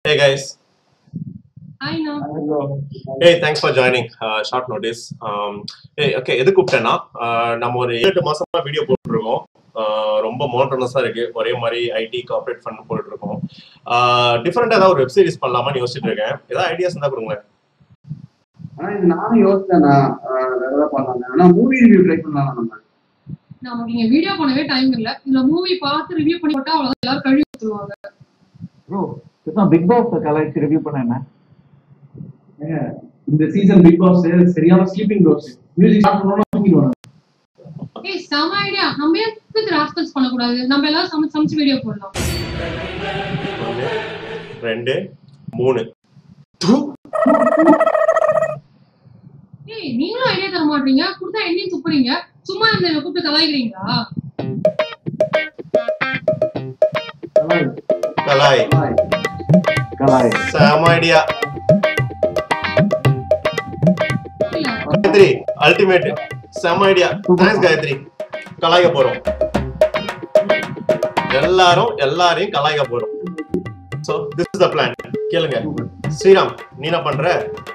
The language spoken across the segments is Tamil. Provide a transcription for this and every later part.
Hey guys. Hi, no. Hey, thanks for joining. Uh, short notice. Um, hey, okay, எது கூப்பிட்டேன்னா uh, நம்ம ஒரு ஏழு மாசமா வீடியோ போட்டுருக்கோம் Uh, ரொம்ப மோட்டர்னஸா இருக்கு ஒரே மாதிரி ஐடி கார்பரேட் ஃபண்ட் போட்டுட்டு இருக்கோம் டிஃப்ரெண்டா ஏதாவது ஒரு வெப் சீரிஸ் பண்ணலாமான்னு யோசிச்சுட்டு இருக்கேன் ஏதாவது ஐடியாஸ் இருந்தா கொடுங்களேன் ஆனா இது நானும் யோசிச்சேண்ணா ஆஹ் வேற ஏதாவது பண்ணலாம் ஆனா மூவி ரிவ்யூ ட்ரை பண்ணலாம் நம்ம நமக்கு இங்க வீடியோ பண்ணவே டைம் இல்ல இந்த மூவி பார்த்து ரிவ்யூ பண்ணி போட்டா அவ்வளவு எல்லாரும் கழுவி ஊத்துருவாங்க ப்ரோ இதுதான் பிக் பாஸ் கலாய்ச்சி ரிவ்யூ பண்ண என்ன ஏங்க, இந்த சீசன் பிக் பாஸ் சரியான ஸ்லீப்பிங் டோஸ் மியூசிக் ஸ்டார்ட் பண்ணோம்னா தூங்கிடுவாங்க ஏய் செம ஐடியா நம்ம ஏன் வித் ராஸ்கல்ஸ் பண்ணக்கூடாது நம்ம எல்லாரும் சமைச்சு சமைச்சு வீடியோ போடலாம் ஒன்று ரெண்டு மூணு ஏய் நீங்களும் ஐடியா தர மாட்டீங்க கொடுத்தா என்னையும் துப்புறீங்க சும்மா இந்த என்னை கூப்பிட்டு கலாய்க்கிறீங்களா கலாய் கலாய் செம ஐடியா இல்ல காயத்ரி அல்டிமேட் செம ஐடியா தேங்க்ஸ் காயத்ரி கலாய்க்க போறோம் எல்லாரும் எல்லாரையும் கலாய்க்க போறோம் so this is the plan கேளுங்க ஸ்ரீராம் நீ என்ன பண்ற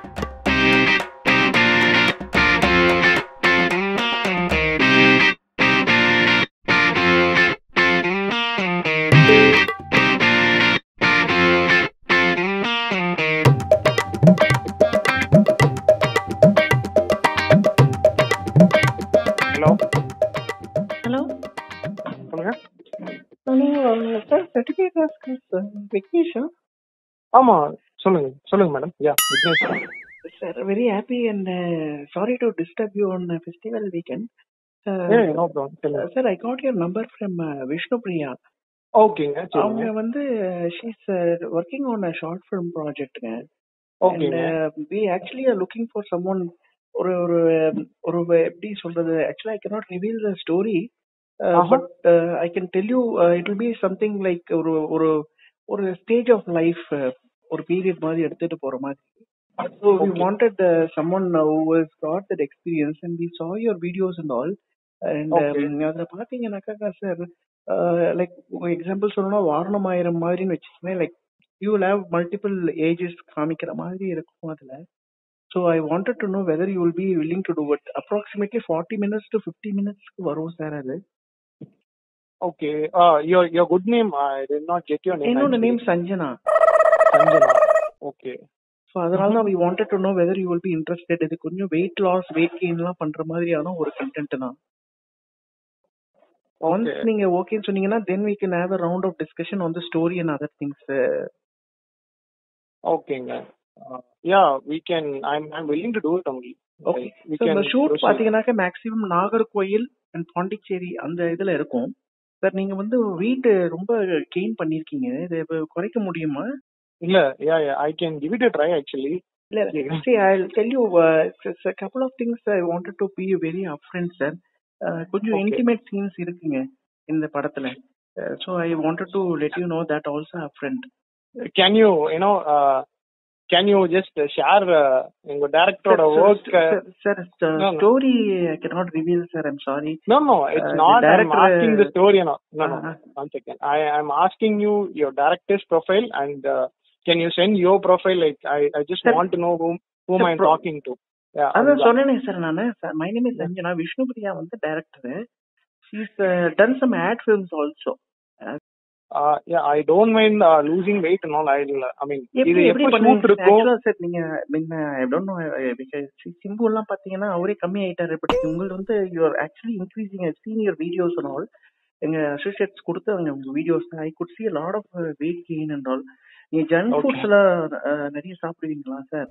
ஹலோ ஹலோ சொல்லுங்க நீங்க சார் சர்டிஃபிகேட் ஆஸ்கல்ஸ் வெக்கேஷன் ஆமா சொல்லுங்க சொல்லுங்க madam yeah Vignesh sir very happy and sorry to disturb you on festival weekend ah no problem சொல்லுங்க sir I got your number from Vishnu Priya ஓகேங்க அவங்க சரிங்க வந்து she's working on a short film ப்ராஜெக்ட்டுங்க ஓகேங்க we actually are looking for someone ஒரு ஒரு ஒரு எப்படி சொல்றது actually I cannot reveal the story Uh-huh. But I can tell you it will be something like ஒரு ஒரு ஒரு ஸ்டேஜ் ஆஃப் லைஃப் ஒரு பீரியட் மாதிரி எடுத்துட்டு போற மாதிரி so we Okay. Wanted someone who has got that experience and we saw your videos and all அண்ட் Okay. அதில் பார்த்தீங்கன்னாக்கா சார் லைக் எக்ஸாம்பிள் சொல்லணும்னா வாரணம் ஆயிரம் மாதிரின்னு வச்சுக்கோங்களேன் like you will have multiple ages காமிக்கிற மாதிரி இருக்கும் அதுல so I wanted to know whether you will be willing to do it approximately forty minutes to fifty மினிட்ஸ்க்கு வரும் சார் அது okay your your good name I did not get your name என்னோட name Sanjana Sanjana okay so அதனால தான் we wanted to know whether you will be interested இது கொஞ்சம் வெயிட் லாஸ் வெயிட் கெயின்லாம் பண்ற மாதிரியான ஒரு கண்டென்ட் தான் ஒன்ஸ் ஓகே நீங்க ஓகேன்னு சொன்னீங்கன்னா then we can have a round of discussion on the story and other things ஓகேங்க yeah we can I am I am willing to do it only okay we so can இந்த ஷூட் proceed. பாத்தீங்கன்னாக்கா மேக்ஸிமம் நாகர்கோயில் அண்ட் பாண்டிச்சேரி அந்த இதுல இருக்கும் சார் நீங்க வந்து வெயிட் ரொம்ப கெயின் பண்ணிருக்கீங்க இது இப்ப குறைக்க முடியுமா இல்ல yeah yeah I can give it a try actually இல்ல see i'll tell you uh, it's a couple of things i wanted to be very upfront sir uh, கொஞ்சம் Okay. intimate scenes இருக்குங்க இந்த படத்துல Uh, so i wanted to let you know that also upfront can you you know uh, can you just share uh, உங்க டைரக்டரோட work sir, sir, sir No, no. story i cannot reveal sir i'm sorry No, no, it's Uh, the not. I'm director, asking the story. No, no, no. Uh-huh. One second. I am asking you your director's profile and uh, can you send your profile? Like I, I just Sir, want to know whom whom sir, I'm pro- talking to. Yeah. அதான் அதுதான். சொன்னேனே சார் நானு my name is Sanjana Vishnupriya வந்து director she's done some ad films also Uh, yeah, I don't mind uh, losing weight and all. I'll. I mean, இது எப்படி எப்படி எப்போ ஷூட் பண்ணுவீங்க இருக்கும் ஆக்சுவலா சார் நீங்க முன்ன ஐ டோன்ட் நோ சிம்பு எல்லாம் பாத்தீங்கன்னா அவரே கம்மி ஆயிட்டாரு பட் உங்களுக்கு வந்து you are actually increasing senior videos and all எங்க அசோசியேட்ஸ் கொடுத்தாங்க உங்க videos I could see lot of weight gain and all நீங்க ஜங்க் Okay. ஃபுட்ஸ் எல்லாம் அஹ், நிறைய சாப்பிடுவீங்களா சார்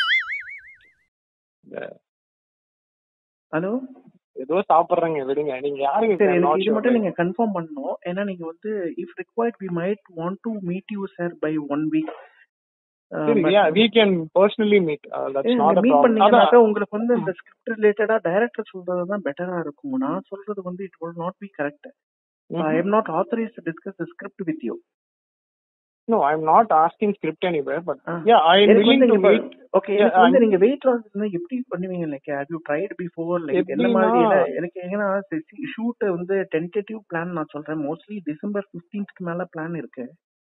ஹலோ ஏதோ சாப்பிடுறேங்க விடுங்க நீங்க யாருங்க சரி I'm எனக்கு not இது sure. மட்டும் நீங்க கன்ஃபார்ம் பண்ணணும் ஏன்னா நீங்க வந்து if required we might want to meet you sir by one week சரி, yeah, we can personally meet. Uh, that's not a meet problem. பண்ணீங்கன்னாக்கா அதான். உங்களுக்கு வந்து இந்த ஸ்கிரிப்ட் ரிலேட்டடா டைரக்டர் சொல்றது தான் பெட்டரா இருக்கும் நான் சொல்றது வந்து it will not be correct I Mhm. Am not authorize to discuss the script with you No, I'm not asking script anywhere, but yeah, I'm எனக்கு willing வந்து to நீங்க meet. ஓகே Yeah, எனக்கு வந்து I'm- நீங்க வெயிட் லாஸ் இருந்தா எப்படி பண்ணுவீங்க like have you tried before like என்ன எப்படின்னா- மாதிரி இல்ல, எனக்கு ஏன்னா ஷூட் வந்து டென்டேட்டிவ் பிளான் நான் சொல்றேன் மோஸ்ட்லி டிசம்பர் 15க்கு மேல பிளான் இருக்கு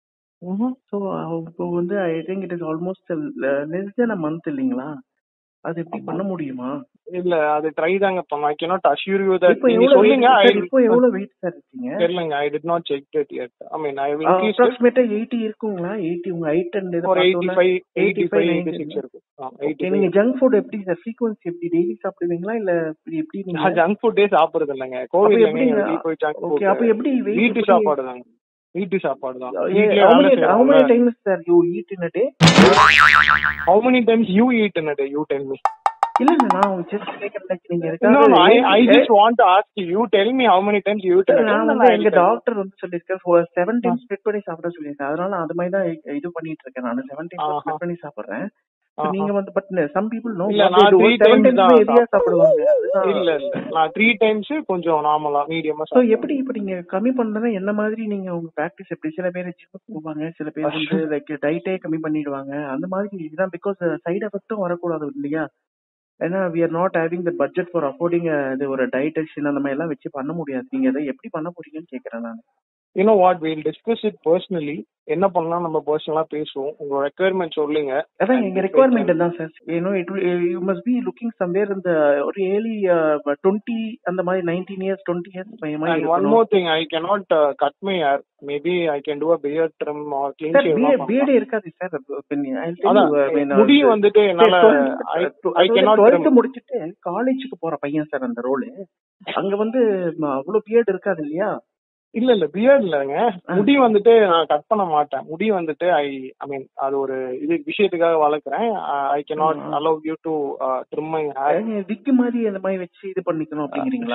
ஸோ இப்போ வந்து I think it is almost less than a month இல்லைங்களா அது எப்படி ஆமா. பண்ண முடியுமா இல்ல அது ட்ரை தாங்க பண்ணோம் I cannot assure you that இப்போ நீங்க எவ்வளவு சொல்லுங்க வெயிட் ஐ சார் இப்போ எவ்வளவு வெயிட் சார் இருக்கீங்க தெரியலங்க I did not check it yet I mean I have increased அப்ராக்சிமேட்டா எயிட்டி இருக்குங்களா எயிட்டி உங்க ஹைட் அண்ட் இதை ஒரு எயிட்டி பார்த்தோன்னா five eighty five 85, eighty 90 six இருக்கும் ஓகே எயிட்டி நீங்க ஜங்க் ஃபுட் எப்படி சார் ஃப்ரீக்வன்சி எப்படி டெய்லி சாப்பிடுவீங்களா இல்ல இப்படி எப்படி நீங்க ஃபைவ் ஜங்க் ஃபுட்டே சாப்பிடுறது இல்லைங்க அப்ப கோவிட்லங்க எப்படிங்க வெளியே போய் ஜங்க் ஓகே அப்ப ஃபுட் எப்படி வெயிட் வீட்டு எப்படி சாப்பாடு தாங்க வீட்டு சாப்பாடு தான் how வீட்லயே வேலை many how செய்யறோம்ல many times sir you eat in a day how many times you eat in a day you tell me இல்ல இல்ல நான் ஜஸ்ட் கேக்குறேன் like நீங்க no இருக்காது no i i just want to ask you you tell me how many times you eat in a day நான் then வந்து I'll எங்க tell you. டாக்டர் வந்து சொல்லியிருக்காரு செவன் டைம்ஸ் ஸ்ப்ளிட் பண்ணி சாப்பிட சொல்லியிருக்காரு அதனால அது மாதிரி தான் இது பண்ணிட்டு இருக்கேன் நான் செவன் டைம்ஸ் ஆஹா. ஸ்ப்ளிட் பண்ணி சாப்பிடுறேன் So ஆஹா. நீங்க வந்து பட் சம் பீப்புள் நோ இல்ல, நான் three செவன் times தான் டைம்ஸ் எதியா சாப்பிடுவாங்க அதுதான் இல்ல இல்ல நான் த்ரீ டைம்ஸ் கொஞ்சம் நார்மலா மீடியமா சோ எப்படி இப்ப நீங்க கம்மி பண்றதுன்னா என்ன மாதிரி நீங்க உங்க பிராக்டிஸ் எப்படி சில பேர் ஜிம்முக்கு போவாங்க சில பேர் வந்து லைக் டயட்டே கம்மி பண்ணிடுவாங்க அந்த மாதிரி இதுதான் பிகாஸ் சைடு எஃபெக்ட்டும் வரக்கூடாது இல்லையா ஏன்னா we are not having the budget for affording இது ஒரு டயட்டேஷன் அந்த மாதிரி எல்லாம் வச்சு பண்ண முடியாது நீங்க அதை எப்படி பண்ண போறீங்கன்னு கேக்குறேன் நான் you know what we'll discuss it personally என்ன பண்ணலாம் நம்ம பர்சனலா பேசுவோம் உங்க ரெக்குயர்மெண்ட் சொல்லுங்க அதான் எங்க ரெக்குவயர்மெண்ட் தான் சார் ஏன்னோ it you must be looking somewhere இந்த ஒரு ஏர்லி டுவெண்ட்டி அந்த மாதிரி nineteen years twenty years and மாதிரி one more thing i cannot uh, cut my hair maybe i can do a beard trim or clean sir shave எல்லாம் பிஎடே பண்ணலாம். இருக்காது சார் அதான் முடி வந்துட்டு என்னால I- I cannot twelfth trim. முடிச்சிட்டு காலேஜுக்கு போற பையன் சார் அந்த ரோல் அங்க வந்து ம, அவ்வளவு பியர்ட் இருக்காது இல்லையா இல்ல இல்ல பியர்ட் இல்லங்க முடி வந்துட்டு நான் கட் பண்ண மாட்டேன் முடி வந்துட்டு ஐ ஐ மீன் அது ஒரு இது விஷயத்துக்காக வளர்க்குறேன் ஐ cannot ஆமா. allow you to uh, trim my hair விக்கு மாதிரி அந்த மாதிரி வச்சு இது பண்ணிக்கணும் அப்படிங்கிறீங்களா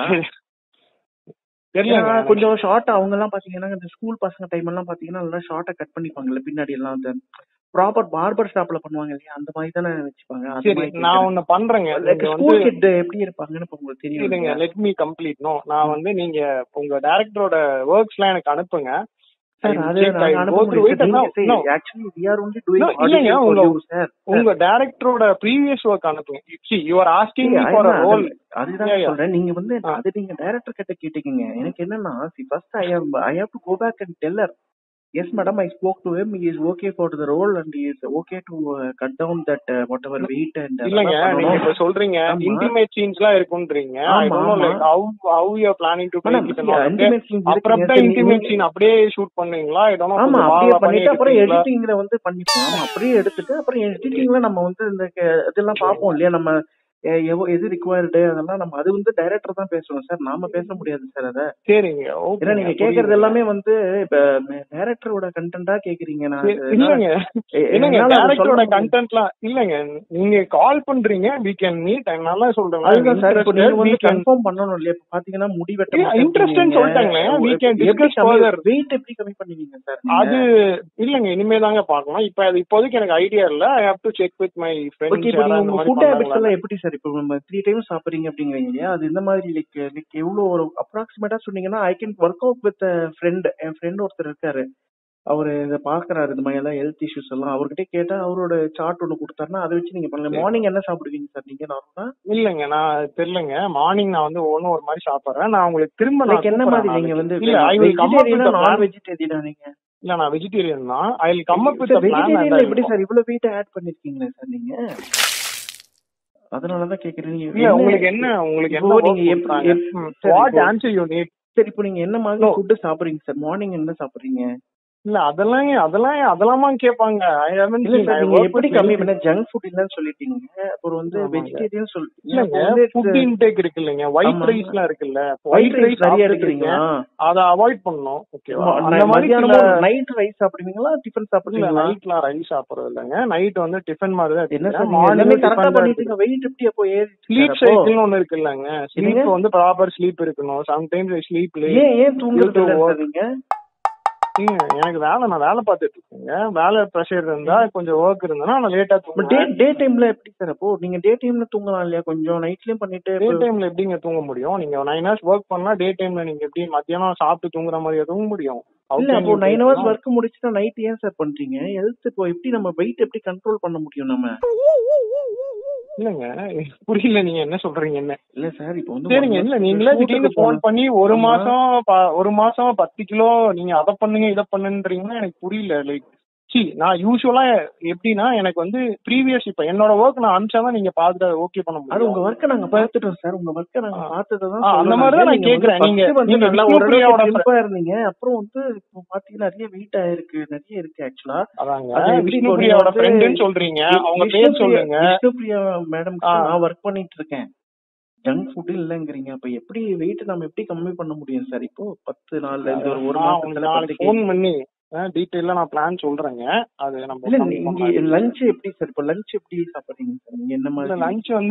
தெரியல ஏன்னா, கொஞ்சம் ஷார்ட் அவங்க எல்லாம் பாத்தீங்கன்னா இந்த ஸ்கூல் பசங்க டைம் எல்லாம் பாத்தீங்கன்னா நல்லா ஷார்ட்டா கட் பண்ணிப்பாங்கல்ல பின்னாடி எல்லாம் அந்த ப்ராப்பர் பார்பர் ஷாப்ல பண்ணுவாங்க இல்லையா அந்த மாதிரி தானே வச்சுப்பாங்க அந்த சரி மாதிரி நான் ஒண்ணு பண்றேங்க லைக் நீங்க ஸ்கூல் வந்து கிட் எப்படி இருப்பாங்கன்னு இப்ப உங்களுக்கு தெரியும் இல்லைங்க இல்லையா? லெட் மீ கம்ப்ளீட் நோ நான் வந்து நீங்க உங்க டைரக்டரோட ஒர்க்ஸ் எல்லாம் எனக்கு அனுப்புங்க I சார் will அது check, I நாங்க will அனுப்ப go through it and now- முடியும் no. Actually we are only doing No, இல்லைங்க, உங்க- சார் உங்க டைரக்டரோட ப்ரீவியஸ் ஒர்க் அனுப்புங்க see you are asking me Yeah, for a அதுதான், ரோல் அதுதான் Yeah, yeah. சொல்றேன் நீங்க வந்து ஆ. அது நீங்க டைரக்டர் கிட்ட கேட்டீங்க எனக்கு என்னன்னா see first I have I have to go back and tell her yes madam I spoke to him is okay for the role and is okay to cut down that whatever weight and இல்லங்க நீங்க இப்ப சொல்றீங்க ஆமா. இன்டிமேட் சீன்ஸ் எல்லாம் இருக்குன்றீங்க ஐ ஆமா, டோன்ட் நோ ஆமா. Like how how you are planning to madam make it and intimate scenes அப்புறம் இன்டிமேட் சீன் அப்படியே ஷூட் பண்ணுவீங்களா ஐ டோன்ட் நோ ஆமா கொஞ்சம் அப்படியே வாவா பண்ணி பண்ணிட்டு அப்புறம் எடுப்பீங்களா எடிட்டிங்ல வந்து பண்ணிப்போம் ஆமா அப்படியே எடுத்துட்டு அப்புறம் எடிட்டிங்ல நம்ம வந்து இந்த க- இதெல்லாம் பார்ப்போம் இல்லையா நம்ம எ- எவ்வ- எது ரிக்வயர்டு அதெல்லாம் நம்ம அது வந்து டைரக்டர் தான் பேசணும் சார் நாம பேச முடியாது சார் அத சரிங்க ஏன்னா நீங்க ஓகே கேக்குறது எல்லாமே வந்து இப்ப டைரக்டரோட கண்டென்ட்டா கேக்குறீங்க நான் அது- இல்லங்க எ- என்னங்க என்னால அதை சொல்ல டேரக்டரோட முடியாது. கண்டென்ட்லாம் இல்லங்க நீங்க கால் பண்றீங்க we can meet I'm நல்லா சொல்றேன் அதுதான் சார் இப்போ நீங்க வந்து we can கன்ஃபார்ம் பண்ணணும் இல்லையா இப்ப பாத்தீங்கன்னா முடி வெட்ட Yeah, interested சொல்லிட்டாங்களே. We can discuss further. Weight எப்படி கம்மி பண்ணுவீங்க சார் அது இல்லங்க இனிமே தாங்க பார்க்கணும் இப்ப அது இப்போதைக்கு எனக்கு ஐடியா இல்ல I have to check with my okay friends இப்போ நீங்க யாராவது உங்க இந்த ஃபுட் மாதிரி ஹேபிட்ஸ் பண்ணாங்களா எல்லாம் எப்படி சார் இப்போ நம்ம த்ரீ டைம்ஸ் சாப்பிடுறீங்க அப்படிங்கிறீங்க இல்லையா அது இந்த மாதிரி லைக் லைக் எவ்வளவு ஒரு அப்ராக்சிமேட்டா சொன்னீங்கன்னா I can work out with friend என் ஃப்ரெண்ட் ஒருத்தர் இருக்காரு அவரு இதை பாக்குறாரு இந்த மாதிரி எல்லாம் ஹெல்த் இஷ்யூஸ் எல்லாம் அவர்கிட்ட கேட்டா அவரோட சார்ட் ஒண்ணு கொடுத்தாருன்னா அதை வச்சு நீங்க பண்ணலாம் மார்னிங் என்ன சாப்பிடுவீங்க சார் நீங்க நார்மலா இல்லங்க நான் தெரியலங்க மார்னிங் நான் வந்து ஒவ்வொன்றும் ஒரு மாதிரி சாப்பிடுறேன் நான் உங்களுக்கு திரும்ப நான் லைக் என்ன கூப்பிடுறேன் மாதிரி நீங்க நாளைக்கு. வந்து இல்ல I will come up with நான் வெஜிடேரியனா நீங்க இல்ல நான் வெஜிடேரியன் தான் I will come up with sir plan வெஜிடேரியன்ல எப்படி சார் இவ்வளவு வெயிட் ஆட் பண்ணிருக்கீங்களே சார் நீங்க அதனாலதான் கேக்குறேன் நீங்க இல்ல உங்களுக்கு என்ன உங்களுக்கு இப்போ என்ன நீங்க எப்படி- எப்- சரி, வாட் இப்போ- ஆன்சர் யூ நீட் சரி இப்போ நீங்க என்ன மாதிரி No. ஃபுட் சாப்பிடுறீங்க சார் மார்னிங் என்ன சாப்பிடுறீங்க இல்ல அதெல்லாம் அதெல்லாம் அதெல்லாமா கேட்பாங்க ஐ ஹேவன் இல்ல சார் நீங்க எப்படி கம்மி பண்ண ஜங்க் ஃபுட் இல்லன்னு சொல்லிட்டீங்க அப்புறம் வந்து ஆமாங்க. வெஜிடேரியன் சொல்லிட்டீங்க இல்லங்க அப்போ வந்து ஃபுட் it's- இன்டேக் இருக்கு இல்லைங்க ஒயிட் ஆமா. ரைஸ்லாம் இருக்குல்ல white ஒயிட் rice ரைஸ் நிறைய நிறைய எடுக்கிறீங்களா எடுக்கிறீங்க அத அவாய்ட் பண்ணணும் ஓகேவா அந்த ம- மாதிரி சில மத்தியானமும் நைட் ரைஸ் சாப்பிடுவீங்களா டிஃபன் இல்ல சாப்பிடுவீங்களா நைட்லாம் ரைஸ் சாப்பிடுறது இல்லைங்க நைட் வந்து டிஃபன் மாதிரி தான் என்ன சார் எடுத்துக்கிறேன். நீங்க எல்லாமே மார்னிங் கரெக்டா டிஃபன் தான் பண்ணிட்டீங்க வெயிட் எப்படி அப்போ ஸ்லீப் ஏறிச்சு சைக்கிள்னு ஒண்ணு இருக்குல்லங்க ஸ்லீப் என்னங்க? வந்து ப்ராப்பர் ஸ்லீப் இருக்கணும் சம்டைம்ஸ் ஸ்லீப் ஏன் ஏன் தூங்குறது இல்ல YouTube சார் நீங்க எனக்கு வேலை நான் வேலை பார்த்துட்டு இருக்கேங்க வேலை ப்ரெஷர் இருந்தா கொஞ்சம் ஒர்க் இருந்ததுன்னா நான் லேட்டா டே தூங்குவேன் டே டைம்ல எப்படி சார் அப்போ நீங்க டே டைம்ல தூங்கலாம் இல்லையா கொஞ்சம் நைட்லயும் பண்ணிட்டு டே டைம்ல எப்படிங்க தூங்க முடியும் நீங்க நைன் ஹவர்ஸ் ஒர்க் பண்ணா டே டைம்ல நீங்க எப்படி மத்தியானம் சாப்பிட்டு தூங்குற மாதிரி தூங்க முடியும் How இல்ல can அப்போ you nine take hours that? Work முடிச்சுட்டா நைட் ஏன் சார் பண்றீங்க ஹெல்த் இப்போ எப்படி நம்ம வெயிட் எப்படி கண்ட்ரோல் பண்ண முடியும் நம்ம இல்லங்க புரியல நீங்க என்ன சொல்றீங்க என்ன இல்ல சார் இப்போ வந்து சரிங்க இல்ல நீங்களே திடீர்னு போன் பண்ணி ஒரு ஆமா. மாசம் ப- ஒரு மாசம் பத்து கிலோ நீங்க அதை பண்ணுங்க இதை பண்ணுன்றீங்கன்னா எனக்கு புரியல லைக் சி நான் யூஸ்வலா எப்படின்னா எனக்கு வந்து ப்ரீவியஸ் இப்ப என்னோட ஒர்க் நான் அனுப்பிச்சாதான் நீங்க பாத்துட்டு ஓகே பண்ண அது முடியும் உங்க ஒர்க்க நாங்க பாத்துட்டோம் சார் உங்க ஒர்க்க நாங்க ஆ. பார்த்ததான் ஆ, அந்த மாதிரி தான் நான் கேக்குறேன். நீங்க- வந்து நீங்க நல்லா விஷ்ணுபிரியாவோட ஓரளவுக்கு சிம்பிளா இருந்தீங்க அப்புறம் வந்து இப்போ பாத்தீங்கன்னா நிறைய வெயிட் ஆயிருக்கு நிறைய இருக்கு ஆக்சுவலா அதாங்க அது எப்படி இப்போ விஷ்ணுபிரியாவோட நீங்க வந்து ஃப்ரெண்டுன்னு சொல்றீங்க அவங்க பேர் சொல்லுங்க விஷ்ணுபிரியா மேடம் ஆ. நான் ஒர்க் பண்ணிட்டு இருக்கேன் ஜங்க் ஃபுட் இல்லங்கிறீங்க அப்ப எப்படி வெயிட் நம்ம எப்படி கம்மி பண்ண முடியும் சார் இப்போ பத்து நாள்ல இந்த ஒரு ஒரு நான் உங்களுக்கு மாசத்துல நாளைக்கு பத்து ஃபோன் kg. பண்ணி டீட்டெயிலா நான் பிளான் சொல்றேங்க அது நம்ம இல்ல கம்மி இங்க பண்ணலாம். லஞ்ச் எப்படி சார் இப்போ லஞ்ச் எப்படி சாப்பிடுறீங்க சார் நீங்க என்ன இல்ல மாதிரி லஞ்ச் வந்து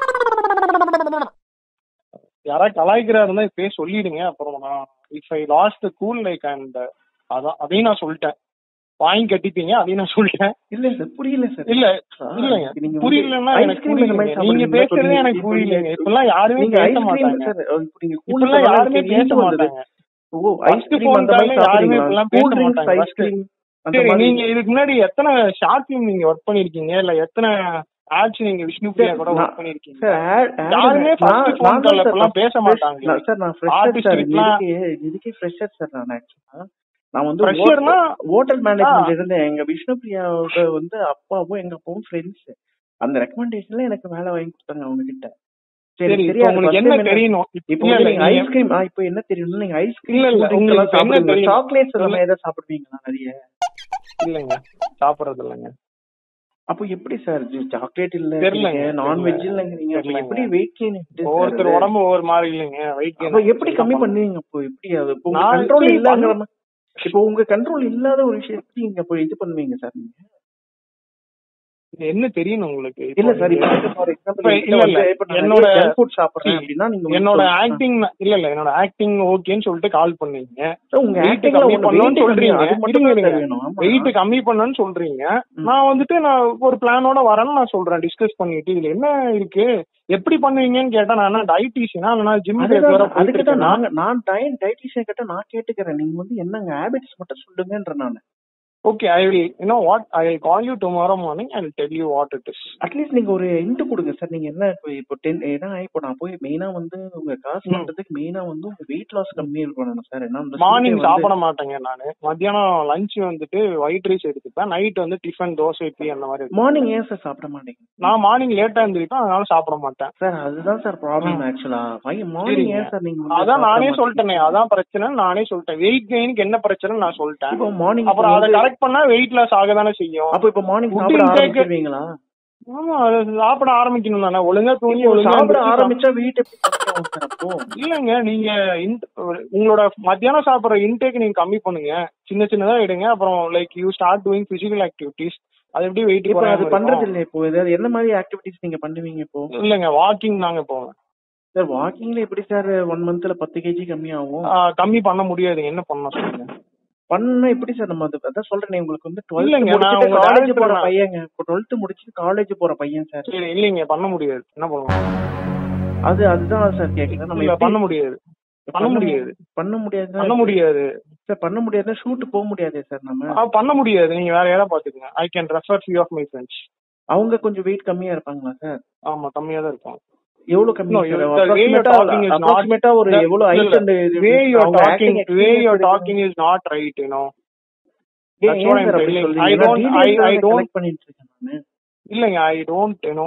யாராவது கலாய்க்கிறா இருந்தா இப்பயே சொல்லிடுங்க அப்புறம் நான் if I lost cool like and அதான் அதையும் நான் சொல்லிட்டேன் வாங்கி கட்டிப்பீங்க அதையும் நான் சொல்லிட்டேன் இல்ல சார் புரியல சார் இல்ல சார், இல்லைங்க நீங்க வந்து புரியலன்னா ice எனக்கு cream இந்த மாதிரி புரியலங்க நீங்க சாப்பிடுறீங்களா? பேசுறதே இப்போ எனக்கு நீங்க- புரியலங்க இப்பெல்லாம் யாருமே நீங்க பேச ஐஸ்கிரீம் மாட்டாங்க சார் இப்போ நீங்க கூல் இப்பெல்லாம் யாருமே பேச மாட்டாங்க ஓ First ஐஸ்கிரீம் phone அந்த மாதிரி call ல யாருமே சாப்பிடுறீங்களா இப்பெல்லாம் பேச கூல் ட்ரிங்க்ஸ் மாட்டாங்க. First- ஐஸ்கிரீம் அந்த சரி மாதிரி நீங்க இதுக்கு முன்னாடி எத்தனை ஷார்ட் ஃபிலிம் நீங்க ஒர்க் பண்ணிருக்கீங்க இல்ல எத்தனை ஆட்ஸ் நீங்க விஷ்ணு பிரியா கூட நான்- ஒர்க் பண்ணிருக்கீங்க சார் ad- ad- யாருமே நான்- ஃபர்ஸ்ட் ஃபோன் நான் தான் கால் சார் இப்பெல்லாம் பேச fresh- மாட்டாங்க நான் சார் நான் ஃப்ரெஷர் Artist சார் கிட்டலாம் இதுக்கே இதுக்கே ஃப்ரெஷர் சார் நான் ஆக்சுவலா நான் வந்து Fresher-னா? ஹோட்டல் ஆ. மேனேஜ்மெண்ட் இருந்தேன் எங்க விஷ்ணுபிரியாவோட வந்து அப்பாவும் எங்க அப்பாவும் ஃப்ரெண்ட்ஸ் அந்த ரெக்கமெண்டேஷன்ல எனக்கு வேலை வாங்கி கொடுத்தாங்க அவங்க கிட்ட சரி சரி இப்போ தெரியாது உங்களுக்கு first என்ன time என்ன- தெரியணும் இப்போ இல்ல வந்து இல்ல நீங்க நீங்க- ஐஸ்கிரீம் இப்போ என்ன தெரியும்னா நீங்க ஐஸ்கிரீம் இல்ல, இல்ல, உங்களுக்கு இப்ப என்ன சாப்பிடுவீங்க தெரியும்? சாக்லேட்ஸ் அந்த சொல்ல- மாதிரி ஏதாவது சாப்பிடுவீங்களா நிறைய இல்லைங்க சாப்பிடுறது இல்லைங்க அப்போ எப்படி சார் சாக்லேட் இல்ல தெரியலங்க, நான்வெஜ் தெரியல. இல்லங்கிறீங்க அப்ப தெரியலங்க. எப்படி வெயிட் கெயின் ஒவ்வொருத்தர் உடம்பு ஒவ்வொரு மாதிரி இல்லைங்க வெயிட் அப்ப எப்படி கம்மி பண்ணுவீங்க அப்போ எப்படி அது இப்போ உங்க நான் கண்ட்ரோல் எப்படி இல்லங்கிற மா- இப்போ உங்க கண்ட்ரோல் இல்லாத ஒரு விஷயத்தை நீங்க அப்போ இது பண்ணுவீங்க சார் நீங்க என்ன தெரியணும் உங்களுக்கு இப்போ இல்ல சார் நீங்க- இப்போ ஃபார் எக்ஸாம்பிள் இப்ப இல்ல, இல்ல. என்னோட ஜங்க் ஃபுட் சாப்பிடுறேன் see, அப்படின்னா நீங்க வந்து என்னோட சொல்லுங்க. ஆக்டிங் இல்ல இல்ல என்னோட ஆக்டிங் ஓகேன்னு சொல்லிட்டு கால் பண்ணீங்க சார், உங்க weight ஆக்டிங்ல கம்மி ஒண்ணு பண்ணணும்னு weight சொல்றீங்க. கம்மி, அது மட்டும் இருங்க, தான் சார் இருங்க. வேணும் ஆமா. வெயிட் கம்மி பண்ணணும்னு சொல்றீங்க ம். நான் வந்துட்டு நான் ஒரு பிளானோட வரேன்னு நான் சொல்றேன் டிஸ்கஸ் பண்ணிட்டு இதுல என்ன இருக்கு எப்படி பண்ணுவீங்கன்னு கேட்டா நான் என்ன டயட்டீஷியனா இல்லைனா ஜிம் அதுதான் ரெகுலரா அதுக்கு போயிட்டு தான் இருக்கேனா? நாங்க நான் டயட் டயட்டிஷியன் கிட்ட நான் கேட்டுக்கிறேன் நீங்க வந்து என்னங்க ஹேபிட்ஸ் மட்டும் சொல்லுங்கன்ற நான் okay I will you know what I will call you tomorrow morning I will tell you what it is at least நீங்க ஒரு இன்ட் கொடுங்க சார் நீங்க என்ன இப்போ இப்போ டென் ஏன்னா இப்போ நான் போய் மெயினா வந்து உங்க காசு ம். பண்றதுக்கு மெயினா வந்து உங்க வெயிட் லாஸ் கம்மி பண்ணணும் சார் ஏன்னா இந்த மார்னிங் food வந்து- சாப்பிட மாட்டேங்க நானு மத்தியானம் லஞ்ச் வந்துட்டு ஒயிட் ரைஸ் எடுத்துப்பேன் நைட் வந்து டிஃபன் தோசை இட்லி அந்த மாதிரி எடுத்துப்பேன். மார்னிங் ஏன் சார் சாப்பிட மாட்டீங்க நான் மார்னிங் லேட்டா எழுந்திருப்பேன் அதனால சாப்பிட மாட்டேன் சார் அதுதான் சார் ப்ராப்ளம் ம். ஆக்சுவலா மார்னிங் சரிங்க. ஏன் சார் நீங்க வந்து அதான் சாப்பிட நானே மாட்டீங்க? சொல்லிட்டேனே அதான் பிரச்சனை நானே சொல்லிட்டேன் வெயிட் கெயினுக்கு என்ன பிரச்சனை நான் சொல்லிட்டேன் இப்போ மார்னிங் அப்புறம் அதை கரெக்ட் பண்ணா வெயிட் லாஸ் ஆக தானே செய்யும் அப்போ இப்போ மார்னிங் Food சாப்பிட intake- ஆரம்பிச்சிருவீங்களா ஆமா அது சாப்பிட ஆரம்பிக்கணும் தானே ஒழுங்கா தூங்கி இப்போ ஒழுங்கா சாப்பிட எந்திரிச்சு ஆரம்பிச்சா வெயிட் எப்படி கம்மியாகும் சார் அப்போ சாப்பிட- இல்லைங்க நீங்க int- உங்களோட மத்தியானம் சாப்பிடுற இன்டேக் நீங்க கம்மி பண்ணுங்க சின்ன சின்னதா எடுங்க அப்புறம் like you start doing physical activities அது எப்படி வெயிட் இப்போ அது பண்றது இல்ல இப்போ ஏதாவது என்ன மாதிரி ஆக்டிவிட்டிஸ் நீங்க பண்ணுவீங்க இப்போ இல்லைங்க வாக்கிங் தாங்க போவேன் சார் வாக்கிங்ல எப்படி சார் ஒன் மந்த்ல பத்து கேஜி கம்மி ஆகும் ஆ, கம்மி பண்ண முடியாதுங்க என்ன பண்ண சொல்லுங்க பண்ண எப்படி சார் நம்ம அது- அதான் சொல்றேனே உங்களுக்கு வந்து இல்லைங்க, டுவெல்த் நான் முடிச்சுட்டு உங்க காலேஜ் director போற நான். பையங்க இப்போ டுவெல்த் முடிச்சுட்டு காலேஜ் போற பையன் சார் சரி இல்லைங்க பண்ண முடியாது என்ன பண்ணலாம் அது அதுதான் சார் கேக்குறேன் நம்ம இல்ல எப்படி- பண்ண முடியாது பண்ண முடியாது பண்ண முடியாது பண்ண முடியாது சார் பண்ண முடியாதுன்னா ஷூட் போக முடியாதே சார் நம்ம ஆ, பண்ண முடியாது நீங்க வேற யாராவது பாத்துக்கங்க I can refer few of my friends அவங்க கொஞ்சம் வெயிட் கம்மியா இருப்பாங்களா சார் ஆமா கம்மியா தான் இருக்கும் எவ்வளவு கம்மி No, sir you- the way you're talking is not- அப்ராக்சிமேட்டா ஒரு the- எவ்வளவு இல்ல, height and way you're talking way you're talking is not right you know that's what I'm telling. I don't- I- I don't- பண்ணிட்டு இருக்கேன் நானு இல்லைங்க I don't you know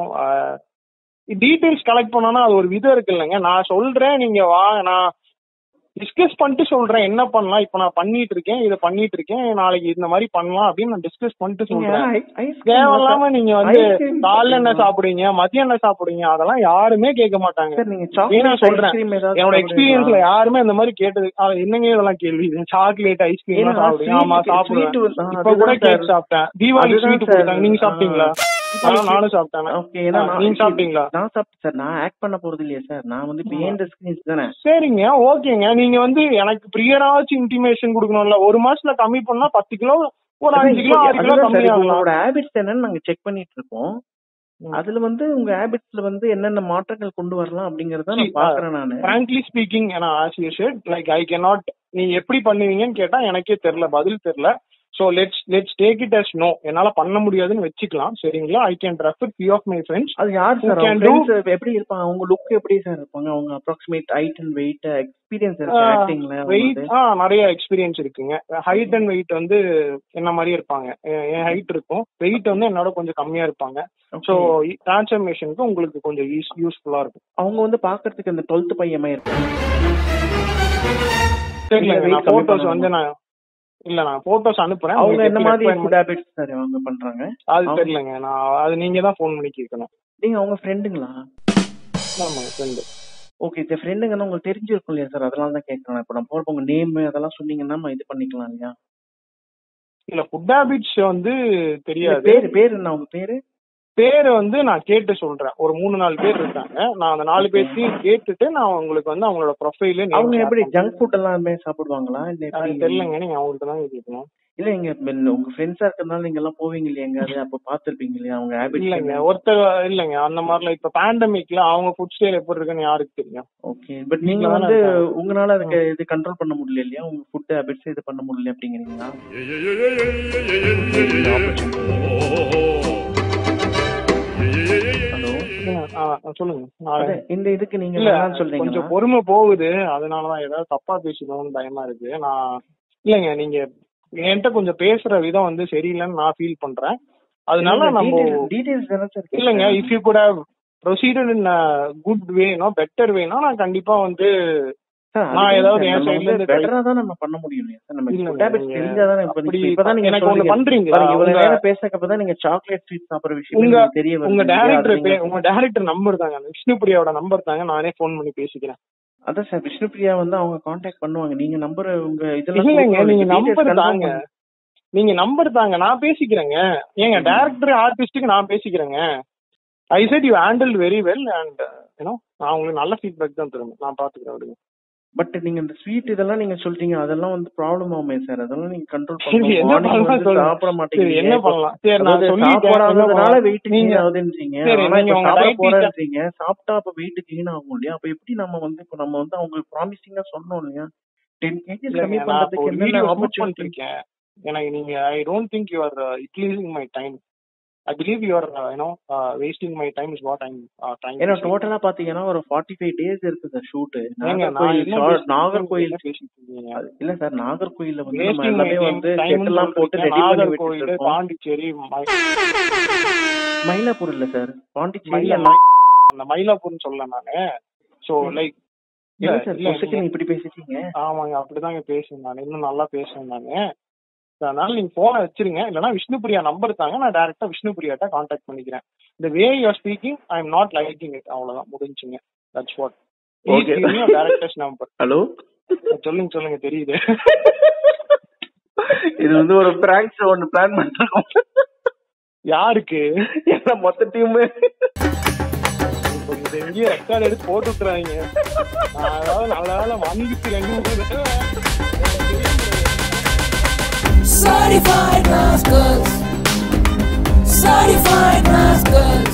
details collect பண்ணனா அது ஒரு விதம் இருக்கு இல்லைங்க நான் சொல்றேன் நீங்க வா நான் டிஸ்கஸ் பண்ணிட்டு சொல்றேன் என்ன பண்ணலாம் இப்போ நான் பண்ணிட்டு இருக்கேன் இதை பண்ணிட்டு இருக்கேன் நாளைக்கு இந்த மாதிரி பண்ணலாம் அப்படின்னு நான் டிஸ்கஸ் பண்ணிட்டு சொல்றேன் தேவையில்லாம நீங்க வந்து காலைல என்ன சாப்பிடுவீங்க மதியம் என்ன சாப்பிடுவீங்க அதெல்லாம் யாருமே கேட்க மாட்டாங்க சார் நீங்க ஏன்னா சாக்லேட் சொல்றேன். ஐஸ்கிரீம் ஏதாவது என்னோட சாப்பிடுவீங்களா? எக்ஸ்பீரியன்ஸ்ல யாருமே இந்த மாதிரி கேட்டது ஆ, என்னங்க இதெல்லாம் கேள்வி சாக்லேட் ஐஸ்கிரீம் ஏன்னா சாப்பிடுவீங்க ஆமா sweet- சாப்பிடுவேன் sweet வந்து- ஆ, இப்ப கூட அதுதான் கேக் sir. சாப்பிட்டேன் தீபாவளி அதுதான் ஸ்வீட் sir. கொடுத்தாங்க நீங்க சாப்பிட்டீங்களா ஆ. ஆ, நானும் சாப்பிட்டேன் ஓகே ஏன்னா ஆ, நான் நீங்க சாப்பிட்டீங்களா நான் சாப்பிட்டேன் சார் நான் ஆக்ட் பண்ண போறது இல்லையா சார் நான் வந்து பிஹைண்ட் த ஸ்கிரீன்ஸ் தானே சரிங்க ஓகேங்க நீங்க வந்து எனக்கு ப்ரியராச்சும் இன்டிமேஷன் கொடுக்கணும்ல ஒரு மாசத்துல கம்மி பண்ணா பத்து கிலோ ஒரு அஞ்சு கிலோ ஆறு கிலோ அதுதான் கம்மி sir, இப்போ ஆகலாம் உங்களோட ஹேபிட்ஸ் என்னன்னு நாங்க செக் பண்ணிட்டு இருக்கோம் ம். அதுல வந்து உங்க ஹேபிட்ஸ்ல வந்து என்னென்ன மாற்றங்கள் கொண்டு வரலாம் அப்படிங்கறத See, நான் பாக்குறேன் நானு frankly ஸ்பீக்கிங் நான் as you said like I cannot நீ எப்படி பண்ணுவீங்கன்னு கேட்டா எனக்கே தெரியல பதில் தெரியல so let's let's take it as no என்னால பண்ண முடியாதுன்னு வச்சுக்கலாம் சரிங்களா I can refer few of my friends அது யார் Who சார் can அவங்க do- friends எப்படி இருப்பாங்க அவங்க லுக் எப்படி சார் இருப்பாங்க அவங்க approximate height and weight experience இருக்கு ஆக்டிங்ல வெயிட் ஆ நிறைய எக்ஸ்பீரியன்ஸ் இருக்குங்க ஹைட் அண்ட் வெயிட் வந்து என்ன மாதிரியே இருப்பாங்க எ- என் ஹைட் இருக்கும் வெயிட் வந்து என்னோட கொஞ்சம் கம்மியா இருப்பாங்க ஸோ டிரான்ஸ்ஃபர்மேஷனுக்கு உங்களுக்கு கொஞ்சம் யூஸ் யூஸ்ஃபுல்லா இருக்கும் அவங்க வந்து பாக்குறதுக்கு அந்த டுவெல்த் பையன் மாதிரி இருப்பாங்க தெரியல weight நான் கம்மி போட்டோஸ் பண்ணணுமா? வந்து நான் இல்ல நான் போட்டோஸ் அனுப்புறேன் அவங்க உங்களுக்கு என்ன எப்படி மாதிரி requirement- ஃபுட் ஹேபிட்ஸ் சார் அவங்க பண்றாங்க அது அவங்க- தெரியலங்க நான் அது நீங்க தான் ஃபோன் பண்ணி கேட்கணும் நீங்க அவங்க ஃப்ரெண்டுங்களா ஆமாங்க ஃப்ரெண்டு ஓகே இந்த ஃப்ரெண்டுங்கன்னா உங்களுக்கு தெரிஞ்சிருக்கும் இல்லையா சார் அதனால தான் கேட்கறேன் இப்போ நான் போறப்ப உங்க நேம் அதெல்லாம் சொன்னீங்கன்னா நம்ம இது பண்ணிக்கலாம் இல்லையா இல்ல ஃபுட் ஹேபிட்ஸ் வந்து இல்ல, தெரியாது பேரு பேரு என்ன அவங்க பேரு பேரை வந்து நான் கேட்டு சொல்றேன் ஒரு மூணு நாலு பேர் இருக்காங்க நான் அந்த நாலு பேர்த்தையும் கேட்டுட்டு நான் உங்களுக்கு வந்து அவங்களோட ப்ரொஃபைல அவங்க எப்படி ஜங்க் ஃபுட் எல்லாமே சாப்பிடுவாங்களா இல்ல எப்படி தெரியலங்க நீங்க அவங்களுக்கு தான் கேட்கணும் இல்ல இங்க மென் உங்க ஃப்ரெண்ட்ஸா இருக்கறதுனால நீங்க எல்லாம் போவீங்க இல்லையா எங்காவது அப்ப பாத்துருப்பீங்க இல்லையா அவங்க இல்லைங்க ஹேபிட் ஒருத்தர் இல்லைங்க அந்த மாதிரிலாம் இப்ப பேண்டமிக்ல அவங்க ஃபுட் ஸ்டைல் எப்படி இருக்குன்னு யாருக்கு தெரியும் ஓகே பட் நீங்க வீட்ல தானே வந்து இருக்காங்க. உங்களால அதுக்கு இது கண்ட்ரோல் பண்ண முடியல இல்லையா உங்க ஃபுட் ஹேபிட்ஸ் இது பண்ண முடியல அப்படிங்கிறீங்களா ஹலோ சொல்லுங்க. ஆ, சொல்லுங்க அத நான் இந்த இதுக்கு நீங்க இல்ல வேணாம்னு சொல்றீங்களா கொஞ்சம் பொறுமை போகுது அதனாலதான் ஏதாவது தப்பா பேசிடுவோம்னு பயமா இருக்கு நான் இல்லைங்க நீங்க என்கிட்ட கொஞ்சம் பேசுற விதம் வந்து சரியில்லைன்னு நான் ஃபீல் பண்றேன் அதனால நம்ம டீடைல்ஸ் தானே சார் இல்லைங்க if you could have proceeded in good way no better way no நான் கண்டிப்பா வந்து நான் ஏதாவது என் side ல இருந்து பெட்டரா தான் நம்ம பண்ண முடியும் இல்லையா சார் நம்ம இல்ல, ஃபுட் ஹேபிட்ஸ் நீங்க தெரிஞ்சாதான் இப்ப அப்படி நீங்க இப்பதான் நீங்க எனக்கு ஒண்ணு சொல்றீங்க பண்றீங்களா பாருங்க, இவ்வளவு உங்க- நேரம் பேசுறதுக்கு தான் நீங்க சாக்லேட் ஸ்வீட் சாப்பிடுற விஷயம் உங்க உங்களுக்கு தெரிய வருது உங்க இல்லையா? அது டேரக்டர் நீங்க- உங்க டேரக்டர் நம்பர் தாங்க விஷ்ணுபிரியாவோட நம்பர் தாங்க நானே ஃபோன் பண்ணி பேசிக்கிறேன் அதான் சார் விஷ்ணுபிரியா வந்து அவங்க காண்டாக்ட் பண்ணுவாங்க நீங்க நம்பர் உங்க இதெல்லாம் இல்லைங்க கொடுக்கணும். நீங்க details நம்பர் confirm தாங்க பண்ணு. நீங்க நம்பர் தாங்க நான் பேசிக்கிறேங்க ஏங்க டேரக்டர் ஆர்டிஸ்டுக்கு நான் பேசிக்கிறேங்க I said you handle very well and you know நான் உங்களுக்கு நல்ல ஃபீட்பேக் தான் தருவேன் நான் பாத்துக்கிறேன் விடுங்க பட் நீங்க இந்த ஸ்வீட் இதெல்லாம் நீங்க சொல்றீங்க அதெல்லாம் வந்து ப்ராப்ளம் ஆகுமே சார் அதெல்லாம் நீங்க கண்ட்ரோல் சரி, பண்ணணும் என்ன Morning பண்ணலாம் வந்து சொல்லுங்க. சாப்பிட சரி மாட்டேங்கிறீங்க என்ன பண்ணலாம் சரி நான் அதாவது சொல்லிட்டேன் என்ன சாப்பிடாததுனால பண்ணலாம்? வெயிட் நீங்க கெயின் ஆகுதுன்றீங்க சரி, ஆனா நீங்க இப்ப உங்க சாப்பிட dietitian- போறேன்றீங்க சாப்பிட்டா அப்ப வெயிட் கெயின் ஆகும் இல்லையா அப்ப எப்படி நம்ம வந்து இப்ப நம்ம வந்து அவங்களுக்கு ப்ராமிசிங்கா சொன்னோம் இல்லையா டென் கேஜிஸ் இல்லைங்க, கம்மி நான் இப்போ பண்றதுக்கு ஒரு என்னென்ன வீடியோ ஷூட் ஆப்பர்ச்சுனிட்டி பண்ணிட்டு இருக்கேன் எனக்கு நீங்க I don't think you are utilising my time I believe you are you know wasting my time is what I'm trying ஏன்னா டோட்டலா பாத்தீங்கன்னா ஒரு ஃபார்ட்டி ஃபைவ் டேஸ் இருக்குது ஷூட் ஏங்க நான் நாகர்கோயில் என்ன short- பேசிட்டு நாகர்கோயில் என்ன பேசிட்டு இருக்கீங்க அது- இல்ல சார் நாகர்கோயில்ல வந்து நம்ம வேஸ்டிங் மை எல்லாமே டைம் வந்து டைம் செட் எல்லாம் போட்டு ரெடி பண்ணி விட்டுட்டு நாகர்கோயில் இருக்கோம் பாண்டிச்சேரி மை- மயிலாப்பூர் இல்ல சார் பாண்டிச்சேரி மயிலா- எல்லாம் அந்த மயிலாப்பூர்னு சொல்ல நானு சோ லைக் இல்ல இல்ல சார் இல்ல பொசுக்கு நீங்க இப்படி பேசிட்டீங்க ஆமாங்க அப்படிதாங்க பேசுவேன் நான் இன்னும் நல்லா பேசுவேன் நானு அதனால நீங்க போனை வச்சிருங்க இல்லைன்னா விஷ்ணுபிரியா நம்பர் தாங்க நான் டைரக்டா விஷ்ணுபிரியாட்ட கான்டாக்ட் பண்ணிக்கிறேன் இந்த way you're speaking I am not liking it அவ்வளவுதான் முடிஞ்சுங்க that's what Okay. Directors number hello சொல்லுங்க சொல்லுங்க தெரியுது இது வந்து ஒரு பிராங்க் ஷோ ஒன்னு பிளான் பண்றோம் யாருக்கு ஏன்னா மொத்த டீம் இப்போ இது எங்கேயும் ரெக்கார்ட் எடுத்து போட்டு விட்டுறாங்க நான் அதாவது நல்ல வேலை வந்துச்சு ரெண்டு மூணு தடவை. எனக்கு தெரியும். Certified rascals. Certified rascals.